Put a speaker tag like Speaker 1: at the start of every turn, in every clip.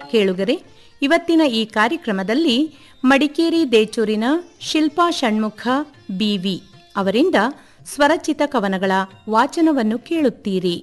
Speaker 1: ಕೇಳುಗರೆ ಇವತ್ತಿನ ಈ ಕಾರ್ಯಕ್ರಮದಲ್ಲಿ ಮಡಿಕೇರಿ ದೇಚೂರಿನ ಶಿಲ್ಪಾ ಷಣ್ಮುಖ ಬಿವಿ ಅವರಿಂದ ಸ್ವರಚಿತ ಕವನಗಳ ವಾಚನವನ್ನು ಕೇಳುತ್ತೀರಿ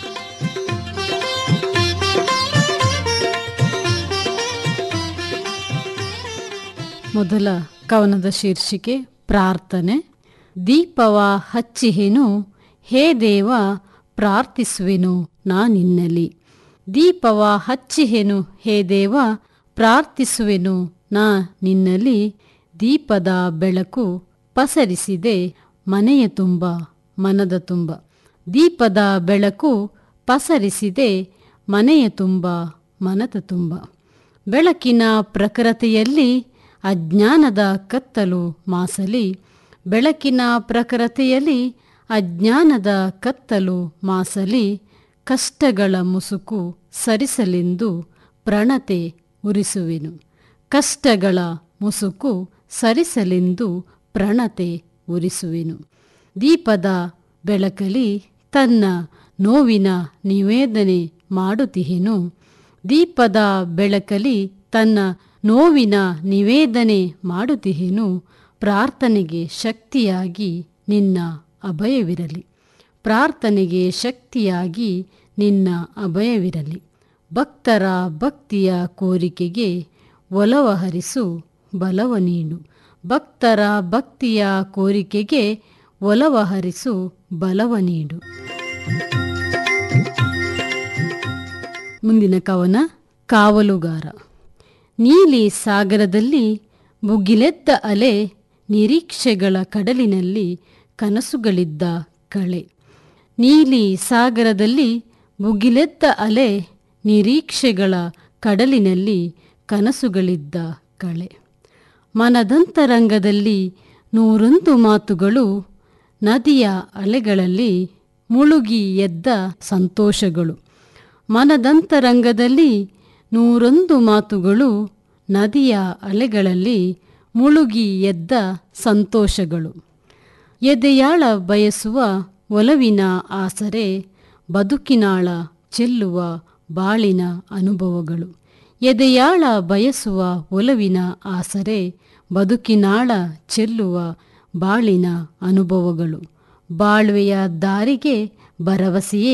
Speaker 2: ಮೊದಲ ಕವನದ ಶೀರ್ಷಿಕೆ ಪ್ರಾರ್ಥನೆ ದೀಪವ ಹಚ್ಚಿಹೆನು ಹೇ ದೇವ ಪ್ರಾರ್ಥಿಸುವೆನು ನಾ ನಿನ್ನಲಿ ದೀಪವ ಹಚ್ಚಿಹೆನು ಹೇ ದೇವ ಪ್ರಾರ್ಥಿಸುವೆನು ನಾ ನಿನ್ನಲಿ ದೀಪದ ಬೆಳಕು ಪಸರಿಸಿದೆ ಮನೆಯ ತುಂಬ ಮನದ ತುಂಬ ದೀಪದ ಬೆಳಕು ಪಸರಿಸಿದೆ ಮನೆಯ ತುಂಬ ಮನದ ತುಂಬ ಬೆಳಕಿನ ಪ್ರಖರತೆಯಲ್ಲಿ ಅಜ್ಞಾನದ ಕತ್ತಲು ಮಾಸಲಿ ಬೆಳಕಿನ ಪ್ರಖರತೆಯಲ್ಲಿ ಅಜ್ಞಾನದ ಕತ್ತಲು ಮಾಸಲಿ ಕಷ್ಟಗಳ ಮುಸುಕು ಸರಿಸಲೆಂದು ಪ್ರಣತೆ ಉರಿಸುವೆನು ಕಷ್ಟಗಳ ಮುಸುಕು ಸರಿಸಲೆಂದು ಪ್ರಣತೆ ಉರಿಸುವೆನು ದೀಪದ ಬೆಳಕಲಿ ತನ್ನ ನೋವಿನ ನಿವೇದನೆ ಮಾಡುತ್ತಿಹೆನು ದೀಪದ ಬೆಳಕಲಿ ತನ್ನ ನೋವಿನ ನಿವೇದನೆ ಮಾಡುತ್ತಿಹೆನು ಪ್ರಾರ್ಥನೆಗೆ ಶಕ್ತಿಯಾಗಿ ನಿನ್ನ ಅಭಯವಿರಲಿ ಪ್ರಾರ್ಥನೆಗೆ ಶಕ್ತಿಯಾಗಿ ನಿನ್ನ ಅಭಯವಿರಲಿ ಭಕ್ತರ ಭಕ್ತಿಯ ಕೋರಿಕೆಗೆ ಒಲವ ಹರಿಸು ಬಲವ ನೀಡು ಭಕ್ತರ ಭಕ್ತಿಯ ಕೋರಿಕೆಗೆ ಒಲವ ಹರಿಸು ಬಲವ ನೀಡು ಮುಂದಿನ ಕವನ ಕಾವಲುಗಾರ ನೀಲಿ ಸಾಗರದಲ್ಲಿ ಮುಗಿಲೆದ್ದ ಅಲೆ ನಿರೀಕ್ಷೆಗಳ ಕಡಲಿನಲ್ಲಿ ಕನಸುಗಳಿದ್ದ ಕಳೆ ನೀಲಿ ಸಾಗರದಲ್ಲಿ ಮುಗಿಲೆದ್ದ ಅಲೆ ನಿರೀಕ್ಷೆಗಳ ಕಡಲಿನಲ್ಲಿ ಕನಸುಗಳಿದ್ದ ಕಳೆ ಮನದಂತರಂಗದಲ್ಲಿ ನೂರೊಂದು ಮಾತುಗಳು ನದಿಯ ಅಲೆಗಳಲ್ಲಿ ಮುಳುಗಿ ಎದ್ದ ಸಂತೋಷಗಳು ಮನದಂತರಂಗದಲ್ಲಿ ನೂರೊಂದು ಮಾತುಗಳು ನದಿಯ ಅಲೆಗಳಲ್ಲಿ ಮುಳುಗಿ ಎದ್ದ ಸಂತೋಷಗಳು ಎದೆಯಾಳ ಬಯಸುವ ಒಲವಿನ ಆಸರೆ ಬದುಕಿನಾಳ ಚೆಲ್ಲುವ ಬಾಳಿನ ಅನುಭವಗಳು ಎದೆಯಾಳ ಬಯಸುವ ಒಲವಿನ ಆಸರೆ ಬದುಕಿನಾಳ ಚೆಲ್ಲುವ ಬಾಳಿನ ಅನುಭವಗಳು ಬಾಳ್ವೆಯ ದಾರಿಗೆ ಭರವಸೆಯೇ